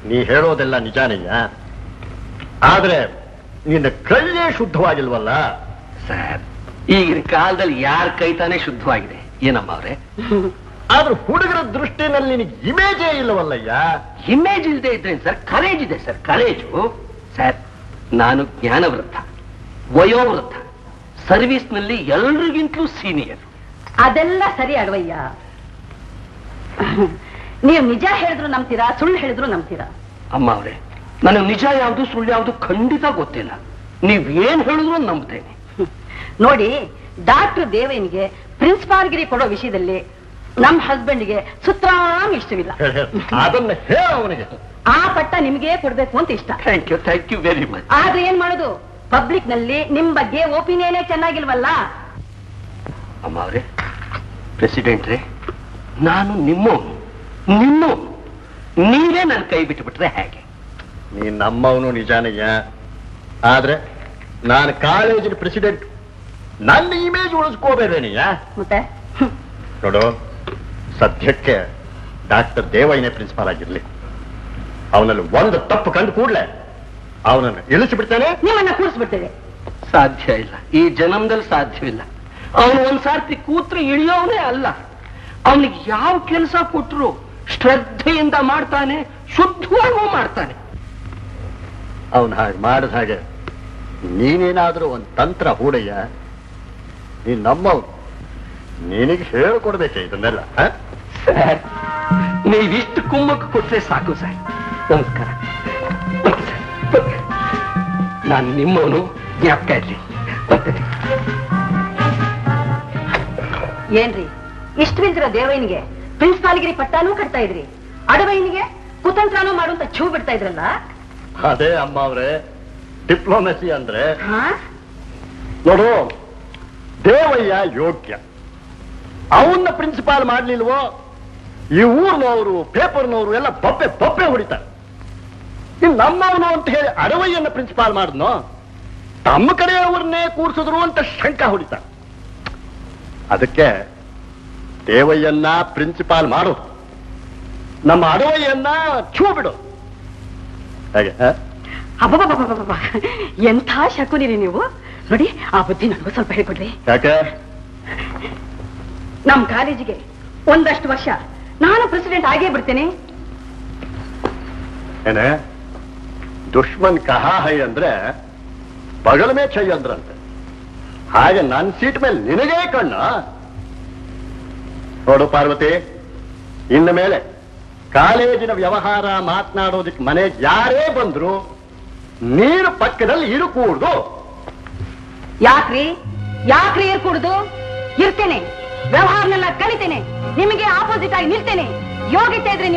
ನೀ ಹೇಳೋದೆಲ್ಲ ನಿಜಾನಯ್ಯ ಆದ್ರೆ ನಿನ್ನ ಕಳ್ಳೇ ಶುದ್ಧವಾಗಿಲ್ವಲ್ಲ ಸರ್ ಈಗಿನ ಕಾಲದಲ್ಲಿ ಯಾರ ಕೈ ತಾನೇ ಶುದ್ಧವಾಗಿದೆ ಏನಮ್ಮ ಅವ್ರೆ ಆದ್ರೆ ಹುಡುಗರ ದೃಷ್ಟಿನಲ್ಲಿ ನಿನಗೆ ಇಮೇಜೇ ಇಲ್ಲವಲ್ಲಯ್ಯ ಇಮೇಜ್ ಇಲ್ಲದೆ ಇದ್ರೆ ಸರ್ ಕರೇಜ್ ಇದೆ ಸರ್ ಕರೇಜು ಸರ್ ನಾನು ಜ್ಞಾನವೃದ್ಧ ವಯೋವೃದ್ಧ ಸರ್ವಿಸ್ನಲ್ಲಿ ಎಲ್ರಿಗಿಂತಲೂ ಸೀನಿಯರ್ ಅದೆಲ್ಲ ಸರಿ ಅಡವಯ್ಯ ನೀವು ನಿಜ ಹೇಳಿದ್ರು ನಂಬ್ತೀರಾ ಸುಳ್ಳು ಹೇಳಿದ್ರು ನಂಬ್ತೀರಾ ಅಮ್ಮ ಅವರೇ ನನಗೆ ನಿಜ ಯಾವುದು ಸುಳ್ಳು ಯಾವುದು ಖಂಡಿತ ಗೊತ್ತಿಲ್ಲ ನೀವ್ ಏನ್ ಹೇಳಿದ್ರು ನಂಬ್ತೇನೆ ನೋಡಿ ಡಾಕ್ಟರ್ ದೇವಯ್ಯನಿಗೆ ಪ್ರಿನ್ಸಿಪಾಲ್ಗಿರಿ ಕೊಡೋ ವಿಷಯದಲ್ಲಿ ನಮ್ಮ ಹಸ್ಬೆಂಡ್ಗೆ ಸುತ್ರಾಮ್ ಇಷ್ಟವಿಲ್ಲ ಹೇಳು, ಹೇಳು. ಅದನ್ನ ಹೇಳ ಅವನಿಗೆ ಆ ಪಟ್ಟ ನಿಮ್ಗೆ ಕೊಡ್ಬೇಕು ಅಂತ ಇಷ್ಟ thank you thank you very much ಆದ್ರೆ ಏನ್ ಮಾಡೋದು ಪಬ್ಲಿಕ್ ನಲ್ಲಿ ನಿಮ್ ಬಗ್ಗೆ ಒಪಿನಿಯನೇ ಚೆನ್ನಾಗಿಲ್ವಲ್ಲ ಅಮ್ಮ ಅವರೇ ಪ್ರೆಸಿಡೆಂಟ್ ರೇ ನಾನು ನಿಮ್ಮವನು ನಿಮ್ಮವನು ನೀವೇ ನನ್ನ ಕೈ ಬಿಟ್ಟುಬಿಟ್ರೆ ಹೇಗೆ ನೀ ನಮ್ಮವನು ನಿಜಾನಯ್ಯ ಆದ್ರೆ ನಾನು ಕಾಲೇಜಿನ ಪ್ರೆಸಿಡೆಂಟ್ ನನ್ನ ಇಮೇಜ್ ಉಳಿಸ್ಕೋಬೇಡೇನಯ್ಯ ಮತ್ತೆ ಹ್ಮ್. ನೋಡು ಸದ್ಯಕ್ಕೆ ಡಾಕ್ಟರ್ ದೇವಯ್ಯನೇ ಪ್ರಿನ್ಸಿಪಾಲ್ ಆಗಿರ್ಲಿ ಅವನಲ್ಲಿ ಒಂದು ತಪ್ಪು ಕಂಡು ಕೂಡ್ಲೆ ಅವನನ್ನು ಇಳಿಸಿಬಿಡ್ತಾನೆ ನಿಮ್ಮನ್ನ ಕೂರಿಸ್ಬಿಡ್ತೇವೆ ಸಾಧ್ಯ ಇಲ್ಲ ಈ ಜನ್ಮದಲ್ಲಿ ಸಾಧ್ಯವಿಲ್ಲ ಅವನು ಒಂದ್ಸಾರ್ತಿ ಕೂತ್ರೆ ಇಳಿಯೋವನೇ ಅಲ್ಲ ಅವನಿಗೆ ಯಾವ ಕೆಲಸ ಕೊಟ್ಟರು ಶ್ರದ್ಧೆಯಿಂದ ಮಾಡ್ತಾನೆ ಶುದ್ಧವಾಗೂ ಮಾಡ್ತಾನೆ ಅವನು ಹಾಗೆ ಮಾಡಿದ ಹಾಗೆ ನೀನೇನಾದ್ರೂ ಒಂದು ತಂತ್ರ ಹೂಡಯ್ಯ ನೀನ್ ನಮ್ಮವನು ನಿನಗೆ ಹೇಳ್ಕೊಡ್ಬೇಕೆ ಇದನ್ನೆಲ್ಲ ಹ? ಸರ್ ನೀವಿಷ್ಟು ಕುಮ್ಮಕ್ಕು ಕೊಟ್ರೆ ಸಾಕು ಸರ್ ನಮಸ್ಕಾರ ಬನ್ನಿ ಸರ್, ಬನ್ನಿ. ನಾನು ನಿಮ್ಮವನು ಜ್ಞಾಪಕ ಇರ್ಲಿ ಬರ್ತೇನೆ ಏನ್ರಿ ಇಷ್ಟವಿಲ್ದಿರೋ ದೇವಯ್ಯನಿಗೆ ಪ್ರಿನ್ಸಿಪಾಲ್ಗಿರಿ ಪಟ್ಟಾನೂ ಕಟ್ತಾ ಇದ್ರಿ ಅಡವಯ್ಯನಿಗೆ ಕುತಂತ್ರನೂ ಮಾಡುವಂತ ಛೂ ಬಿಡ್ತಾ ಇದ್ರಲ್ಲ ಅದೇ ಅಮ್ಮ ಅವ್ರೆ ಡಿಪ್ಲೊಮೆಸಿ ಅಂದ್ರೆ ಹಾ ನೋಡು ದೇವಯ್ಯ ಯೋಗ್ಯ ಅವನ್ನ ಪ್ರಿನ್ಸಿಪಾಲ್ ಮಾಡ್ಲಿಲ್ವೋ ಈ ಊರ್ನವರು ಪೇಪರ್ನವರು ಎಲ್ಲ ಪಪ್ಪೆ ಪಪ್ಪೆ ಹೊಡಿತಾರೆ ಇನ್ ನಮ್ಮವನು ಅಂತ ಹೇಳಿ ಅಡವಯ್ಯನ್ನ ಪ್ರಿನ್ಸಿಪಾಲ್ ಮಾಡಿದ್ನೋ ತಮ್ಮ ಕಡೆಯವರನ್ನೇ ಕೂರ್ಸಿದ್ರು ಅಂತ ಶಂಕ ಹೊಡಿತಾರೆ ಅದಕ್ಕೆ ದೇವಯ್ಯನ್ನ ಪ್ರಿನ್ಸಿಪಾಲ್ ಮಾಡು ನಮ್ಮ ಅಡವಯ್ಯನ್ನ ಛೂ ಬಿಡು ಹಾಗೆ ಹ? ಅಬ್ಬಬ್ಬಬ್ಬಬ್ಬಬ್ಬ. ಎಂಥ ಶಕುನಿರಿ ನೀವು ನೋಡಿ ಆ ಬುದ್ಧಿ ನನಗೂ ಸ್ವಲ್ಪ ಹೇಳ್ಕೊಡ್ರಿ ಯಾಕೆ ನಮ್ ಕಾಲೇಜಿಗೆ ಒಂದಷ್ಟು ವರ್ಷ ನಾನು ಪ್ರೆಸಿಡೆಂಟ್ ಆಗೇ ಬಿಡ್ತೇನೆ ಏನೇ ದುಶ್ಮನ್ ಕಹಾ ಹೈ ಅಂದ್ರೆ ಬಗಲ ಮೇ ಛೈ ಅಂದ್ರಂತೆ ಹಾಗೆ ನನ್ನ ಸೀಟ್ ಮೇಲೆ ನಿನಗೇ ಕಣ್ಣ ನೋಡು ಪಾರ್ವತಿ ಇನ್ನು ಮೇಲೆ ಕಾಲೇಜಿನ ವ್ಯವಹಾರ ಮಾತನಾಡೋದಕ್ಕೆ ಮನೆಗೆ ಯಾರೇ ಬಂದ್ರು ನೀರು ಪಕ್ಕದಲ್ಲಿ ಇರುಕೂಡ್ದು ಯಾಕ್ರಿ ಯಾಕ್ರಿ ಇರ್ಕೂಡ್ದು ಇರ್ತೇನೆ ವ್ಯವಹಾರನೆಲ್ಲ ಕಲಿತೇನೆ ನಿಮಗೆ ಆಪೋಸಿಟ್ ಆಗಿ ನಿಲ್ತೇನೆ ಯೋಗ್ಯತೆ ಇದ್ರೆ